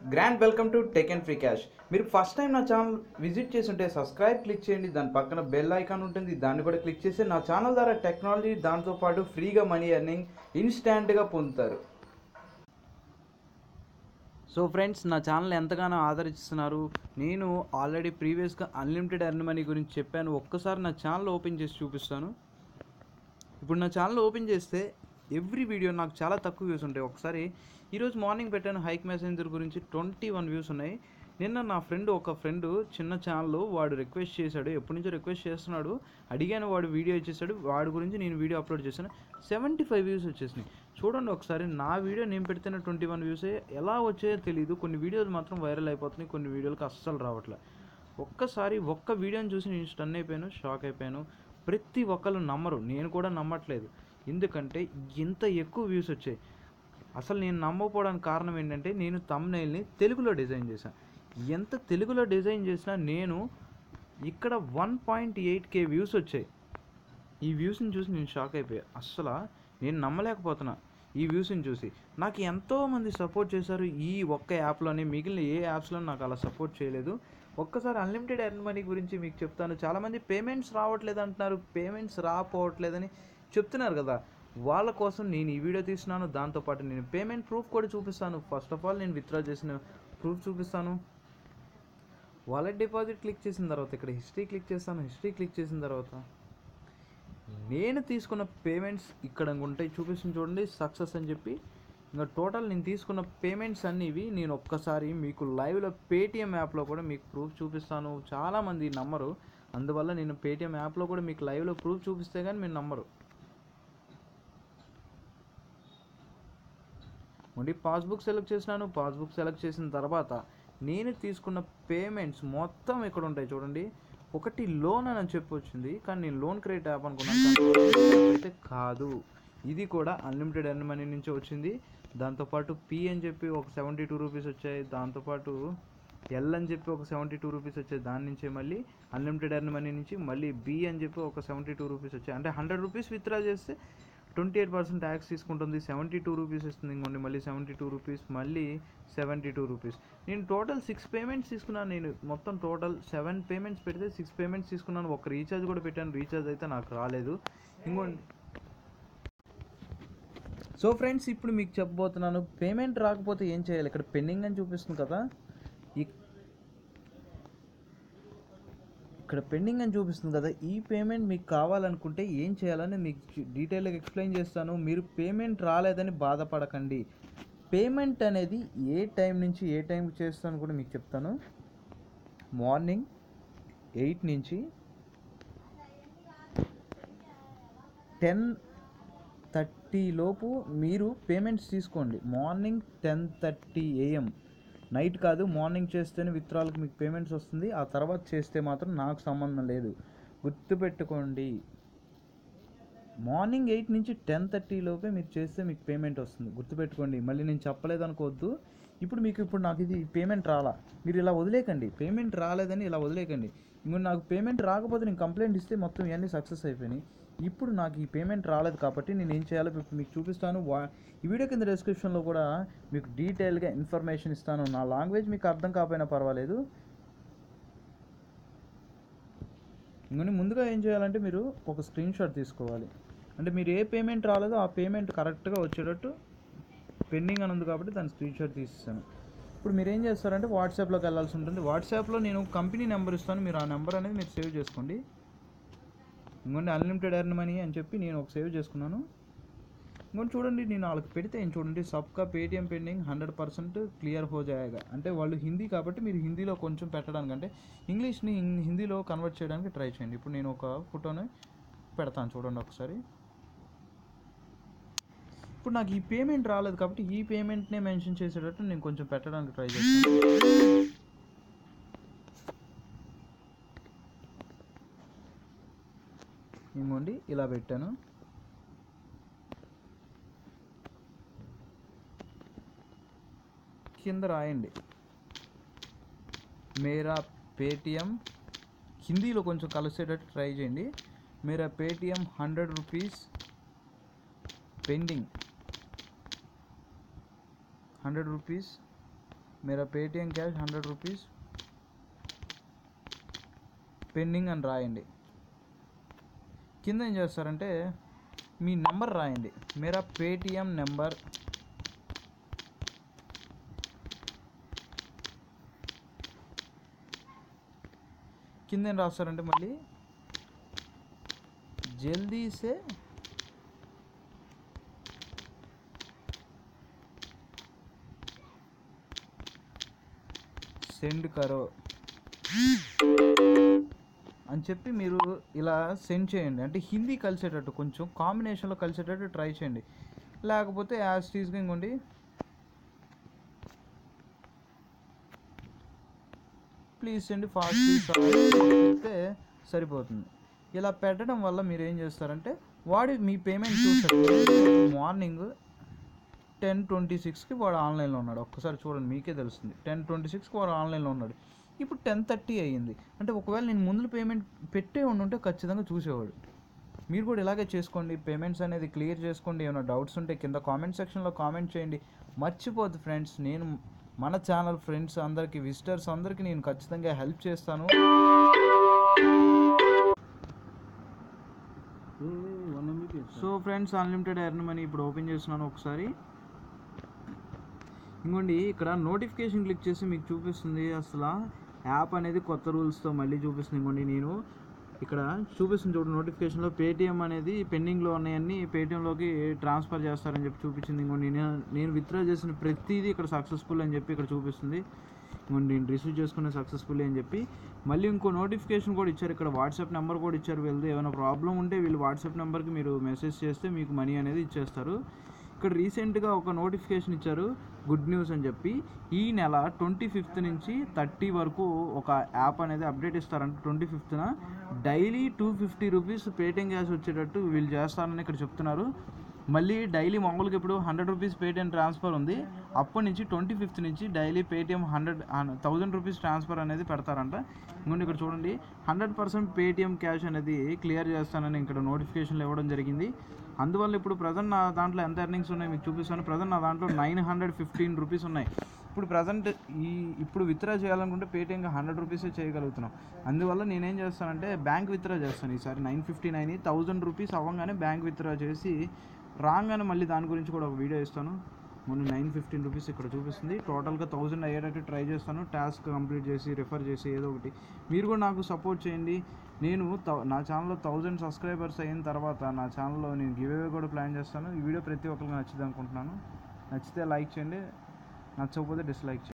grand welcome to tech and free cash మీరు first time నా channel visit చేసి ఉంటే సబ్స్క్రైబ్ క్లిక్ చేయండి దాని పక్కన బెల్ ఐకాన్ ఉంటుంది దాన్ని కూడా క్లిక్ చేసి నా ఛానల్ ద్వారా టెక్నాలజీ దాంతోపాటు ఫ్రీగా మనీ ఎర్నింగ్ ఇన్స్టాంట్గా పొందుతారు సో ఫ్రెండ్స్ నా ఛానల్ ఎంతగానో ఆదరిస్తున్నారు నేను ఆల్రెడీ ప్రీవియస్గా అన్లిమిటెడ్ ఎర్న్ మనీ గురించి చెప్పాను ఒక్కసారి నా ఛానల్ ఓపెన్ చేసి చూపిస్తాను ఇప్పుడు నా ఛానల్ ఓపెన్ చేస్తే ఎవ్రీ వీడియో నాకు చాలా తక్కువ వ్యూస్ ఉంటాయి ఒకసారి ఈరోజు మార్నింగ్ పెట్టాను హైక్ మెసెంజర్ గురించి ట్వంటీ వన్ వ్యూస్ ఉన్నాయి నిన్న నా ఫ్రెండ్ ఒక ఫ్రెండ్ చిన్న ఛానల్ వాడు రిక్వెస్ట్ చేశాడు ఎప్పటి నుంచో రిక్వెస్ట్ చేస్తున్నాడు అడిగాను వాడు వీడియో ఇచ్చేసాడు వాడి గురించి నేను వీడియో అప్లోడ్ చేశాను సెవెంటీ ఫైవ్ వ్యూస్ వచ్చేసినాయి చూడండి ఒకసారి నా వీడియో నేను పెడితేనే ట్వంటీ వన్ వ్యూసే ఎలా వచ్చాయో తెలియదు కొన్ని వీడియోలు మాత్రం వైరల్ అయిపోతున్నాయి కొన్ని వీడియోలకు అస్సలు రావట్లే ఒక్కసారి ఒక్క వీడియోని చూసి నేను స్టన్ అయిపోయాను షాక్ అయిపోయాను ప్రతి ఒక్కరు నమ్మరు నేను కూడా నమ్మట్లేదు ఎందుకంటే ఇంత ఎక్కువ వ్యూస్ వచ్చాయి అసలు నేను నమ్మకపోవడానికి కారణం ఏంటంటే నేను తమ్నైల్ని తెలుగులో డిజైన్ చేశాను ఎంత తెలుగులో డిజైన్ చేసినా నేను ఇక్కడ one point eight K views వచ్చాయి ఈ వ్యూస్ని చూసి నేను షాక్ అయిపోయా అస్సలు నేను నమ్మలేకపోతున్నా ఈ వ్యూస్ని చూసి నాకు ఎంతోమంది సపోర్ట్ చేశారు ఈ ఒక్క యాప్లోనే మిగిలిన ఏ యాప్స్లో నాకు అలా సపోర్ట్ చేయలేదు ఒక్కసారి అన్లిమిటెడ్ ఎర్న్ మనీ గురించి మీకు చెప్తాను చాలామంది పేమెంట్స్ రావట్లేదు అంటున్నారు పేమెంట్స్ రాపోవట్లేదని చెప్తున్నారు కదా వాళ్ళ కోసం నేను ఈ వీడియో తీస్తున్నాను దాంతోపాటు నేను పేమెంట్ ప్రూఫ్ కూడా చూపిస్తాను ఫస్ట్ ఆఫ్ ఆల్ నేను విత్డ్రా చేసిన ప్రూఫ్ చూపిస్తాను వాలెట్ డిపాజిట్ క్లిక్ చేసిన తర్వాత ఇక్కడ హిస్టరీ క్లిక్ చేస్తాను హిస్టరీ క్లిక్ చేసిన తర్వాత నేను తీసుకున్న పేమెంట్స్ ఇక్కడ ఉంటాయి చూపిస్తుంది చూడండి సక్సెస్ అని చెప్పి ఇంకా టోటల్ నేను తీసుకున్న పేమెంట్స్ అన్ని ఇవి నేను ఒక్కసారి మీకు లైవ్లో పేటిఎం యాప్లో కూడా మీకు ప్రూఫ్ చూపిస్తాను చాలామంది నమ్మరు అందువల్ల నేను పేటిఎం యాప్లో కూడా మీకు లైవ్లో ప్రూఫ్ చూపిస్తే కానీ మీరు నమ్మరు మళ్ళీ పాస్బుక్ సెలెక్ట్ చేసినాను పాస్బుక్ సెలెక్ట్ చేసిన తర్వాత నేను తీసుకున్న పేమెంట్స్ మొత్తం ఇక్కడ ఉంటాయి చూడండి ఒకటి లోన్ అని చెప్పి వచ్చింది కానీ నేను లోన్ క్రెడిట్ యాప్ అనుకున్నాను కానీ అయితే కాదు ఇది కూడా అన్లిమిటెడ్ ఎర్న్ మనీ నుంచి వచ్చింది దాంతోపాటు పి అని చెప్పి ఒక సెవెంటీ టూ రూపీస్ వచ్చాయి దాంతోపాటు ఎల్ అని చెప్పి ఒక సెవెంటీ టూ రూపీస్ వచ్చాయి దాని నుంచే మళ్ళీ అన్లిమిటెడ్ ఎర్న్ మనీ నుంచి మళ్ళీ బి అని చెప్పి ఒక సెవెంటీ టూ రూపీస్ వచ్చాయి అంటే హండ్రెడ్ రూపీస్ విత్డ్రా చేస్తే ట్వంటీ ఎయిట్ పర్సెంట్ ట్యాక్స్ తీసుకుంటుంది సెవెంటీ టూ రూపీస్ ఇస్తుంది ఇంకోండి మళ్ళీ సెవెంటీ టూ రూపీస్ మళ్ళీ సెవెంటీ టూ రూపీస్ నేను టోటల్ సిక్స్ పేమెంట్స్ తీసుకున్నాను నేను మొత్తం టోటల్ సెవెన్ పేమెంట్స్ పెడితే సిక్స్ పేమెంట్స్ తీసుకున్నాను ఒక రీఛార్జ్ కూడా పెట్టాను రీఛార్జ్ అయితే నాకు రాలేదు ఇంకోండి సో ఫ్రెండ్స్ ఇప్పుడు మీకు చెప్పబోతున్నాను పేమెంట్ రాకపోతే ఏం చేయాలి ఇక్కడ పెండింగ్ అని చూపిస్తుంది కదా ఇక్- ఇక్కడ పెండింగ్ అని చూపిస్తుంది కదా ఈ పేమెంట్ మీకు కావాలనుకుంటే ఏం చేయాలని మీకు చి- డీటెయిల్గా ఎక్స్ప్లెయిన్ చేస్తాను మీరు పేమెంట్ రాలేదని బాధపడకండి పేమెంట్ అనేది ఏ టైం నుంచి ఏ టైంకి చేస్తాను కూడా మీకు చెప్తాను మార్నింగ్ ఎయిట్ నుంచి టెన్ థర్టీ లోపు మీరు పేమెంట్స్ తీసుకోండి morning ten thirty AM night కాదు మార్నింగ్ చేస్తేనే విత్డ్రాల్కి మీకు పేమెంట్స్ వస్తుంది ఆ తర్వాత చేస్తే మాత్రం నాకు సంబంధం లేదు గుర్తుపెట్టుకోండి మార్నింగ్ ఎయిట్ నుంచి టెన్ థర్టీ లోపే మీరు చేస్తే మీకు పేమెంట్ వస్తుంది గుర్తుపెట్టుకోండి మళ్ళీ నేను చెప్పలేదు అనుకోవద్దు ఇప్పుడు మీకు ఇప్పుడు నాకు ఇది పేమెంట్ రాలా మీరు ఇలా వదిలేకండి పేమెంట్ రాలేదని ఇలా వదిలేకండి ఇంకో నాకు పేమెంట్ రాకపోతే నేను కంప్లైంట్ ఇస్తే మొత్తం ఇవన్నీ సక్సెస్ అయిపోయినాయి ఇప్పుడు నాకు ఈ పేమెంట్ రాలేదు కాబట్టి నేను ఏం చేయాలో ఇప్పుడు మీకు చూపిస్తాను వా ఈ వీడియో కింద డిస్క్రిప్షన్లో కూడా మీకు డీటెయిల్గా ఇన్ఫర్మేషన్ ఇస్తాను నా లాంగ్వేజ్ మీకు అర్థం కాకపోయినా పర్వాలేదు ఇంకొని ముందుగా ఏం చేయాలంటే మీరు ఒక స్క్రీన్ షాట్ తీసుకోవాలి అంటే మీరు ఏ పేమెంట్ రాలేదో ఆ పేమెంట్ కరెక్ట్గా వచ్చేటట్టు పెండింగ్ అని ఉంది కాబట్టి దాని స్క్రీన్ షాట్ తీసేసాను ఇప్పుడు మీరు ఏం చేస్తారంటే వాట్సాప్లోకి వెళ్ళాల్సి ఉంటుంది వాట్సాప్లో నేను కంపెనీ నెంబర్ ఇస్తాను మీరు ఆ నెంబర్ అనేది మీరు సేవ్ చేసుకోండి ఇంకోండి అన్లిమిటెడ్ ఎర్న్ మనీ అని చెప్పి నేను ఒక సేవ్ చేసుకున్నాను ఇంకోటి చూడండి నేను వాళ్ళకి పెడితే ఏం చూడండి సబ్కా Paytm pending hundred percent clear హో జాయేగా అంటే వాళ్ళు హిందీ కాబట్టి మీరు హిందీలో కొంచెం పెట్టడానికి అంటే ఇంగ్లీష్ని హిం- హిందీలో కన్వర్ట్ చేయడానికి ట్రై చేయండి ఇప్పుడు నేను ఒక ఫోటోని పెడతాను చూడండి ఒకసారి ఇప్పుడు నాకు ఈ పేమెంట్ రాలేదు కాబట్టి ఈ పేమెంట్నే మెన్షన్ చేసేటట్టు నేను కొంచెం పెట్టడానికి ట్రై చేస్తాను ఇంకోండి ఇలా పెట్టాను కింద రాయండి మేరా పేటిఎం హిందీలో కొంచెం కలిసేటట్టు ట్రై చేయండి మేరా Paytm hundred rupees pending hundred rupees मेरा Paytm cash hundred rupees pending అని రాయండి కింద ఏం చేస్తారంటే మీ నెంబర్ రాయండి మేరా పేటిఎం నెంబర్ కింద ఏం రాస్తారంటే మళ్ళీ జల్దీ సే సెండ్ కరో అని చెప్పి మీరు ఇలా సెండ్ చేయండి అంటే హిందీ కలిసేటట్టు కొంచెం కాంబినేషన్లో కలిసేటట్టు ట్రై చేయండి లేకపోతే యాజ్ టీజ్గా ఇంకోండి ప్లీజ్ సెండ్ ఫాస్ట్ చెప్తే సరిపోతుంది ఇలా పెట్టడం వల్ల మీరు ఏం చేస్తారంటే వాడి మీ పేమెంట్ చూస్తారు మార్నింగ్ టెన్ ట్వంటీ సిక్స్కి వాడు ఆన్లైన్లో ఉన్నాడు ఒక్కసారి చూడండి మీకే తెలుస్తుంది టెన్ ట్వంటీ సిక్స్కి వాడు ఆన్లైన్లో ఉన్నాడు ఇప్పుడు టెన్ థర్టీ అయ్యింది అంటే ఒకవేళ నేను ముందు పేమెంట్ పెట్టే ఉండుంటే ఖచ్చితంగా చూసేవాడు మీరు కూడా ఇలాగే చేసుకోండి పేమెంట్స్ అనేది క్లియర్ చేసుకోండి ఏమైనా డౌట్స్ ఉంటే కింద కామెంట్ సెక్షన్లో కామెంట్ చేయండి మర్చిపోద్దు ఫ్రెండ్స్ నేను మన ఛానల్ ఫ్రెండ్స్ అందరికీ విజిటర్స్ అందరికీ నేను ఖచ్చితంగా హెల్ప్ చేస్తాను so friends unlimited earn money ఇప్పుడు ఓపెన్ చేస్తున్నాను ఒకసారి ఇంకోండి ఇక్కడ నోటిఫికేషన్ క్లిక్ చేసి మీకు చూపిస్తుంది అసలు యాప్ అనేది కొత్త రూల్స్తో మళ్ళీ చూపిస్తుంది ఇంకోండి నేను ఇక్కడ చూపిస్తుంది చూడు నోటిఫికేషన్లో పేటిఎం అనేది పెండింగ్లో ఉన్నాయన్నీ పేటిఎంలోకి ట్రాన్స్ఫర్ చేస్తారని చెప్పి చూపించింది ఇంకోండి నేను నేను విత్డ్రా చేసిన ప్రతిదీ ఇక్కడ సక్సెస్ఫుల్ అని చెప్పి ఇక్కడ చూపిస్తుంది ఇంకోండి నేను రిసీవ్ చేసుకునే సక్సెస్ఫుల్ అని చెప్పి మళ్ళీ ఇంకో నోటిఫికేషన్ కూడా ఇచ్చారు ఇక్కడ వాట్సాప్ నెంబర్ కూడా ఇచ్చారు వీళ్ళది ఏమైనా ప్రాబ్లం ఉంటే వీళ్ళు వాట్సాప్ నెంబర్కి మీరు మెసేజ్ చేస్తే మీకు మనీ అనేది ఇచ్చేస్తారు ఇక్కడ రీసెంట్గా ఒక నోటిఫికేషన్ ఇచ్చారు గుడ్ న్యూస్ అని చెప్పి ఈ నెల ట్వంటీ ఫిఫ్త్ నుంచి థర్టీ వరకు ఒక యాప్ అనేది అప్డేట్ ఇస్తారంట ట్వంటీ ఫిఫ్త్న daily two fifty rupees Paytm cash వచ్చేటట్టు వీళ్ళు చేస్తారని ఇక్కడ చెప్తున్నారు మళ్ళీ డైలీ మామూలుగా ఇప్పుడు హండ్రెడ్ రూపీస్ పేటిఎం ట్రాన్స్ఫర్ ఉంది అప్పటి నుంచి ట్వంటీ ఫిఫ్త్ నుంచి daily Paytm hundred thousand rupees transfer అనేది పెడతారంట ఇంకోటి ఇక్కడ చూడండి హండ్రెడ్ పర్సెంట్ పేటిఎం క్యాష్ అనేది క్లియర్ చేస్తానని ఇక్కడ నోటిఫికేషన్లు ఇవ్వడం జరిగింది అందువల్ల ఇప్పుడు ప్రజెంట్ నా దాంట్లో ఎంత ఎర్నింగ్స్ ఉన్నాయి మీకు చూపిస్తాను ప్రజెంట్ నా దాంట్లో నైన్ హండ్రెడ్ ఫిఫ్టీన్ రూపీస్ ఉన్నాయి ఇప్పుడు ప్రజెంట్ ఈ ఇప్పుడు విత్డ్రా చేయాలనుకుంటే పేటిఎంగా హండ్రెడ్ రూపీసే చేయగలుగుతున్నాం అందువల్ల నేనేం చేస్తానంటే బ్యాంక్ విత్డ్రా చేస్తాను ఈసారి nine fifty nine thousand rupees అవ్వగానే బ్యాంక్ విత్డ్రా చేసి రాగానే మళ్ళీ దాని గురించి కూడా ఒక వీడియో ఇస్తాను మొన్న నైన్ ఫిఫ్టీన్ రూపీస్ ఇక్కడ చూపిస్తుంది టోటల్గా థౌజండ్ అయ్యేటట్టు ట్రై చేస్తాను టాస్క్ కంప్లీట్ చేసి రిఫర్ చేసి ఏదో ఒకటి మీరు కూడా నాకు సపోర్ట్ చేయండి నేను థౌ- నా ఛానల్లో థౌజండ్ సబ్స్క్రైబర్స్ అయిన తర్వాత నా ఛానల్లో నేను గివ్ అవే కూడా ప్లాన్ చేస్తాను ఈ వీడియో ప్రతి ఒక్కరికి నచ్చింది అనుకుంటున్నాను నచ్చితే లైక్ చేయండి నచ్చకపోతే డిస్లైక్ చేయండి